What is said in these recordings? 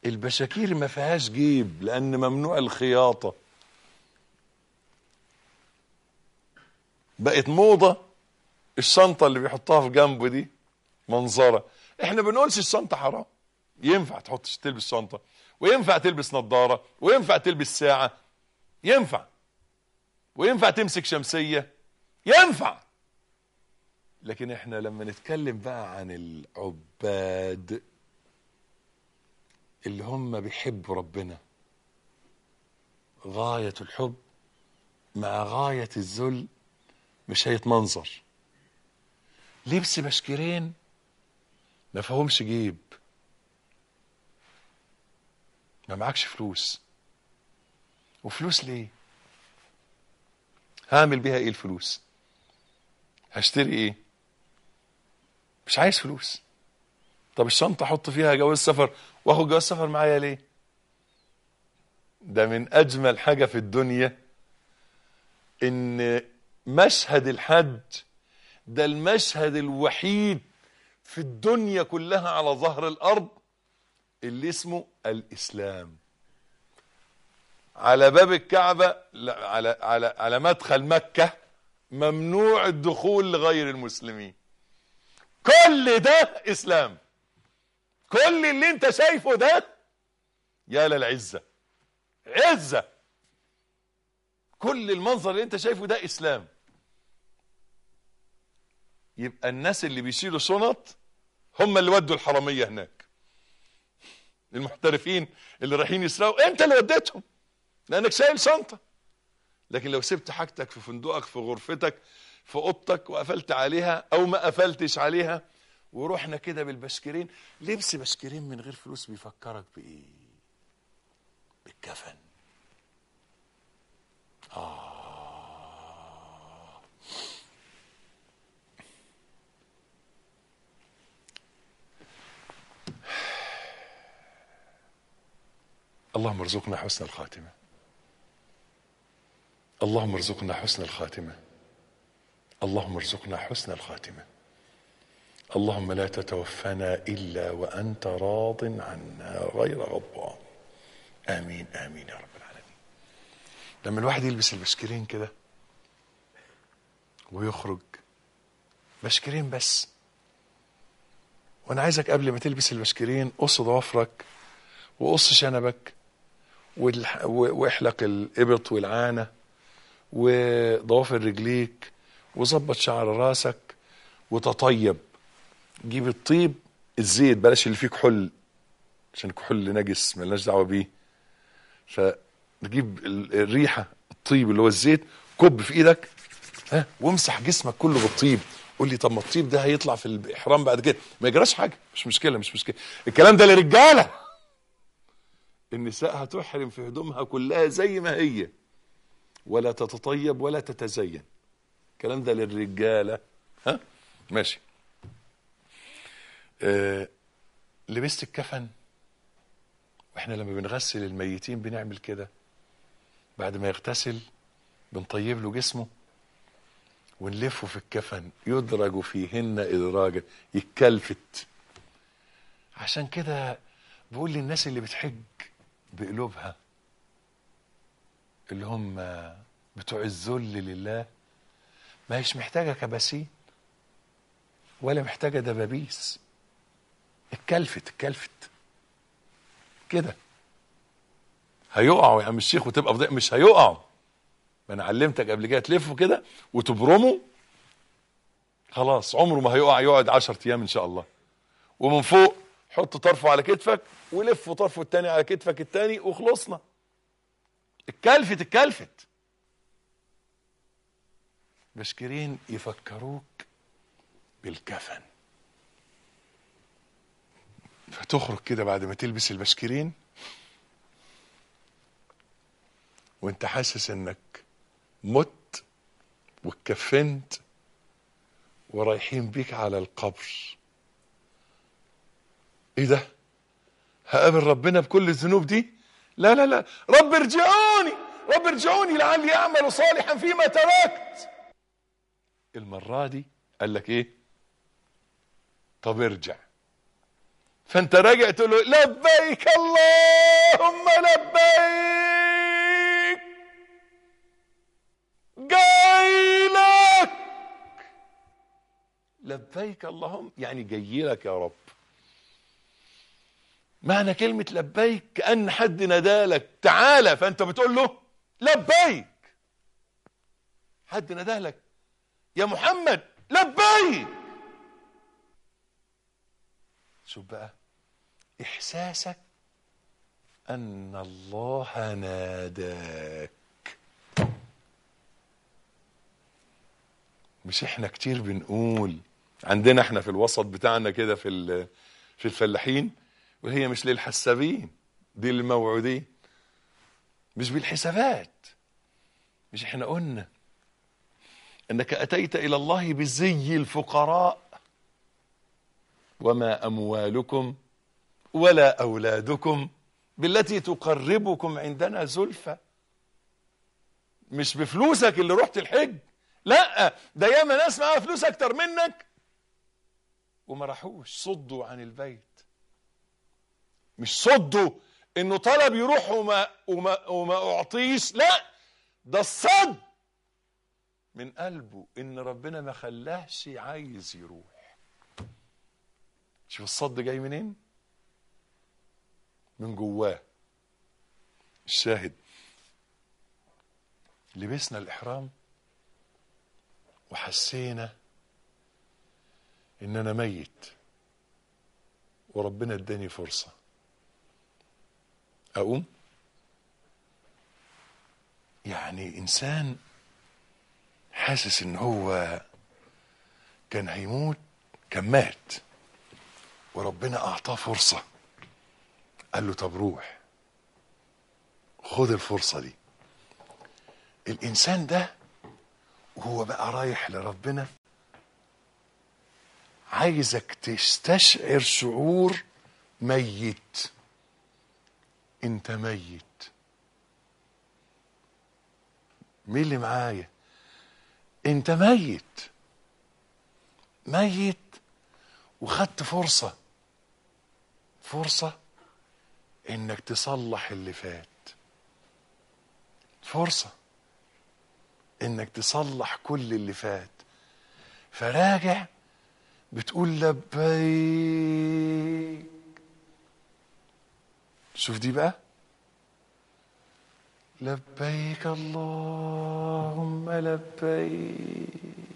البشاكير ما فيهاش جيب لان ممنوع الخياطه بقت موضه الشنطه اللي بيحطها في جنبه دي منظره احنا بنقولش الشنطه حرام ينفع تحط تلبس شنطه وينفع تلبس نظاره وينفع تلبس ساعه ينفع وينفع تمسك شمسيه ينفع لكن احنا لما نتكلم بقى عن العباد اللي هم بيحبوا ربنا غاية الحب مع غاية الذل مش هيتمنظر لبس بشكرين ما فيهمش جيب ما معكش فلوس وفلوس ليه هعمل بيها ايه الفلوس هشتري ايه مش عايز فلوس طب الشنطه احط فيها جواز سفر واخد جواز سفر معايا ليه ده من اجمل حاجه في الدنيا ان مشهد الحج ده المشهد الوحيد في الدنيا كلها على ظهر الارض اللي اسمه الاسلام على باب الكعبه لا على على على مدخل مكه ممنوع الدخول لغير المسلمين كل ده اسلام كل اللي انت شايفه ده يا للعزه عزه كل المنظر اللي انت شايفه ده اسلام يبقى الناس اللي بيشيلوا شنط هم اللي ودوا الحراميه هناك المحترفين اللي رايحين يسرقوا انت اللي وديتهم لانك شايل شنطه لكن لو سبت حاجتك في فندقك في غرفتك في اوضتك وقفلت عليها او ما قفلتش عليها ورحنا كده بالبشكرين لبس بشكرين من غير فلوس بيفكرك بايه بالكفن آه. اللهم ارزقنا حسن الخاتمه اللهم ارزقنا حسن الخاتمه اللهم ارزقنا حسن الخاتمه اللهم لا تتوفنا الا وانت راض عنا غير غضبان امين امين يا رب العالمين لما الواحد يلبس البشكرين كده ويخرج بشكرين بس وانا عايزك قبل ما تلبس البشكرين قص ضوافرك وقص شنبك والح- و- واحلق الابط والعانه وضوافر رجليك وظبط شعر راسك وتطيب جيب الطيب الزيت بلاش اللي فيه كحول عشان الكحول نجس ملناش دعوه بيه فتجيب ال- الريحه الطيب اللي هو الزيت كب في ايدك ها وامسح جسمك كله بالطيب قول لي طب ما الطيب ده هيطلع في الاحرام بعد كده ما يجراش حاجه مش مشكله مش مشكله الكلام ده للرجاله النساء هتحرم في هدومها كلها زي ما هي ولا تتطيب ولا تتزين الكلام ده للرجاله ها ماشي آه لبست الكفن واحنا لما بنغسل الميتين بنعمل كده بعد ما يغتسل بنطيب له جسمه ونلفه في الكفن يدرج فيهن ادراجا يتكلفت عشان كده بقول للناس اللي بتحج بقلوبها اللي هم بتوع الذل لله ما هيش محتاجه كباسين ولا محتاجه دبابيس اتكلفت اتكلفت كده هيقعوا يا عم الشيخ وتبقى فضيح مش هيقعوا ما انا علمتك قبل كده تلفه كده وتبرمه خلاص عمره ما هيقع يقعد 10 ايام ان شاء الله ومن فوق حط طرفه على كتفك ولف طرفه التاني على كتفك التاني وخلصنا اتكلفت اتكلفت بشكرين يفكروك بالكفن فتخرج كده بعد ما تلبس البشكرين وانت حاسس انك مت واتكفنت ورايحين بيك على القبر ايه ده هقابل ربنا بكل الذنوب دي لا لا لا رب ارجعوني رب ارجعوني لعلي اعمل صالحا فيما تركت المرة دي قال لك ايه طب ارجع فانت راجع تقول له لبيك اللهم لبيك جاي لك لبيك اللهم يعني جاي لك يا رب معنى كلمة لبيك كأن حد نادالك تعالى فأنت بتقول له لبيك حد نادالك يا محمد لبيك شوف بقى إحساسك أن الله ناداك مش احنا كتير بنقول عندنا احنا في الوسط بتاعنا كده في ال- في الفلاحين وهي مش للحسابين دي للموعودين مش بالحسابات مش احنا قلنا انك اتيت الى الله بزي الفقراء وما اموالكم ولا اولادكم بالتي تقربكم عندنا زلفى مش بفلوسك اللي رحت الحج لا ده ياما ناس معاها فلوس اكتر منك وما راحوش صدوا عن البيت مش صدوا انه طلب يروح وما وما وما اعطيش لا ده الصد من قلبه ان ربنا ما خلاهش عايز يروح شوف الصد جاي منين من جواه الشاهد لبسنا الاحرام وحسينا ان انا ميت وربنا اداني فرصه اقوم يعني انسان حاسس ان هو كان هيموت كان مات وربنا اعطاه فرصه قال له طب روح خد الفرصه دي الانسان ده وهو بقى رايح لربنا عايزك تستشعر شعور ميت انت ميت مين اللي معايا انت ميت ميت وخدت فرصة فرصة انك تصلح اللي فات فرصة انك تصلح كل اللي فات فراجع بتقول لبيك شوف دي بقى لبيك اللهم لبيك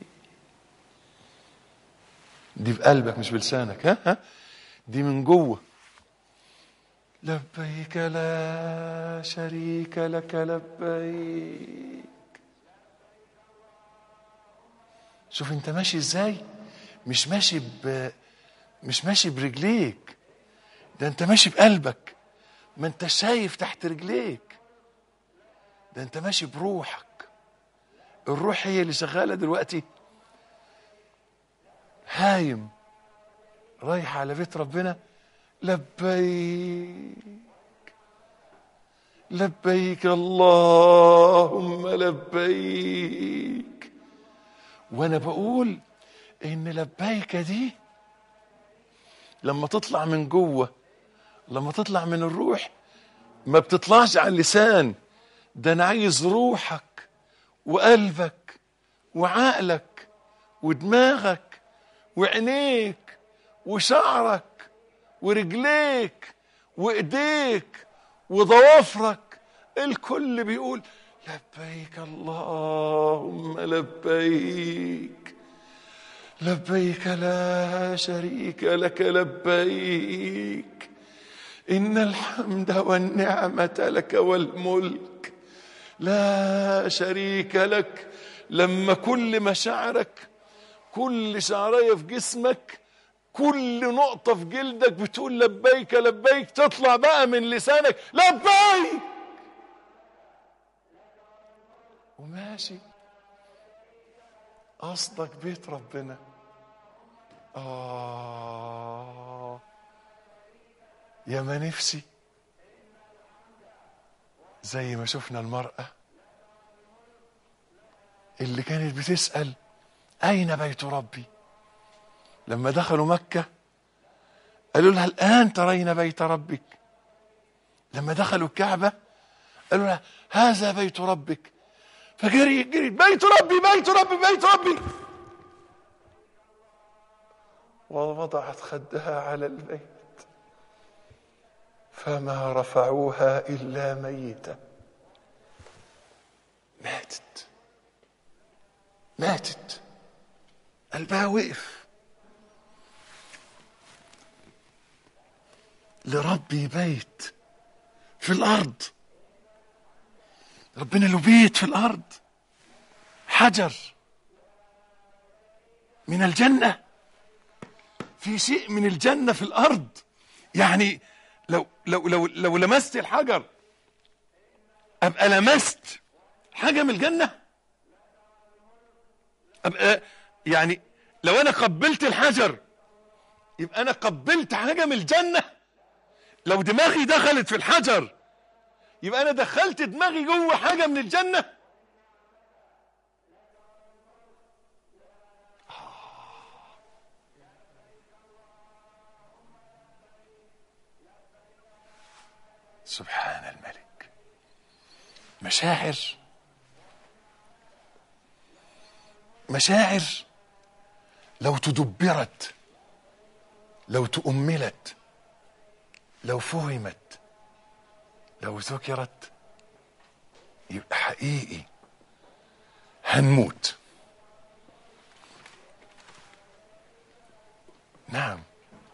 دي بقلبك مش بلسانك ها ها دي من جوه لبيك لا شريك لك لبيك شوف انت ماشي ازاي مش ماشي ب مش ماشي برجليك ده انت ماشي بقلبك ما انت شايف تحت رجليك ده انت ماشي بروحك الروح هي اللي شغاله دلوقتي هايم رايح على بيت ربنا لبيك لبيك اللهم لبيك وانا بقول ان لبيك دي لما تطلع من جوه لما تطلع من الروح ما بتطلعش على اللسان ده انا عايز روحك وقلبك وعقلك ودماغك وعينيك وشعرك ورجليك وايديك وضوافرك الكل بيقول لبيك اللهم لبيك لبيك لا شريك لك لبيك ان الحمد والنعمه لك والملك لا شريك لك لما كل مشاعرك كل شعرية في جسمك كل نقطة في جلدك بتقول لبيك لبيك تطلع بقى من لسانك لبيك وماشي قصدك بيت ربنا آه يا ما نفسي زي ما شفنا المرأة اللي كانت بتسأل أين بيت ربي لما دخلوا مكة قالوا لها الآن ترين بيت ربك لما دخلوا الكعبة قالوا لها هذا بيت ربك فجري جري بيت ربي بيت ربي بيت ربي ووضعت خدها على البيت فما رفعوها إلا ميتة ماتت ماتت قلبها وقف لربي بيت في الأرض ربنا له بيت في الأرض حجر من الجنة في شيء من الجنة في الأرض يعني لو لو لو لو لمست الحجر أبقى لمست حاجة من الجنة أبقى يعني لو أنا قبلت الحجر يبقى أنا قبلت حاجة من الجنة لو دماغي دخلت في الحجر يبقى أنا دخلت دماغي جوه حاجة من الجنة سبحان الملك مشاعر مشاعر لو تدبرت لو تؤملت لو فهمت لو ذكرت يبقى حقيقي هنموت نعم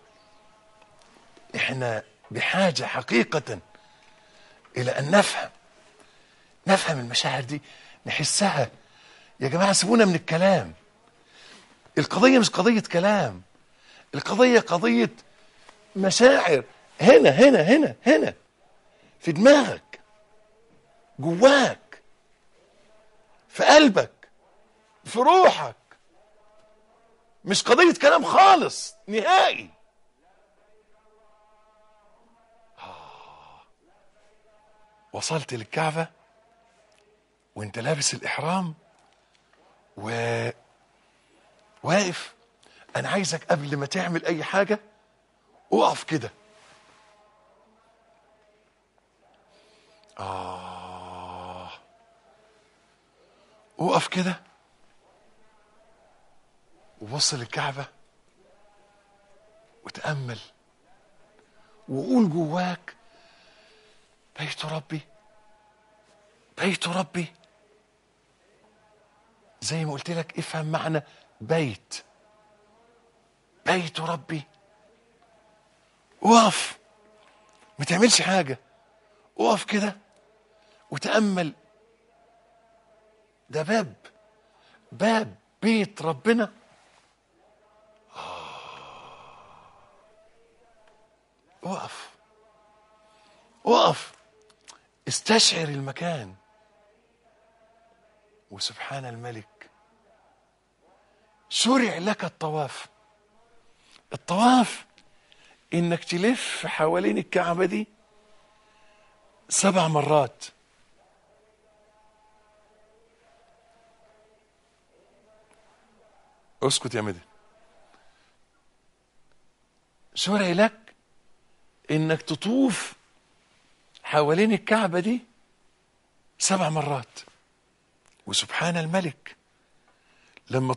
احنا بحاجة حقيقة الى ان نفهم نفهم المشاعر دي نحسها يا جماعة سيبونا من الكلام القضية مش قضية كلام القضية قضية مشاعر هنا هنا هنا هنا في دماغك جواك في قلبك في روحك مش قضية كلام خالص نهائي آه. وصلت للكعبة وانت لابس الإحرام و واقف أنا عايزك قبل ما تعمل أي حاجة اقف كده آه اقف كده وبص للكعبة وتأمل وقول جواك بيت ربي بيت ربي زي ما قلت لك افهم معنى بيت بيت ربي اقف ما تعملش حاجة اقف كده وتأمل ده باب باب بيت ربنا اقف اقف استشعر المكان وسبحان الملك شرع لك الطواف الطواف انك تلف حوالين الكعبه دي سبع مرات اسكت يا مدن شرع لك انك تطوف حوالين الكعبه دي سبع مرات وسبحان الملك لما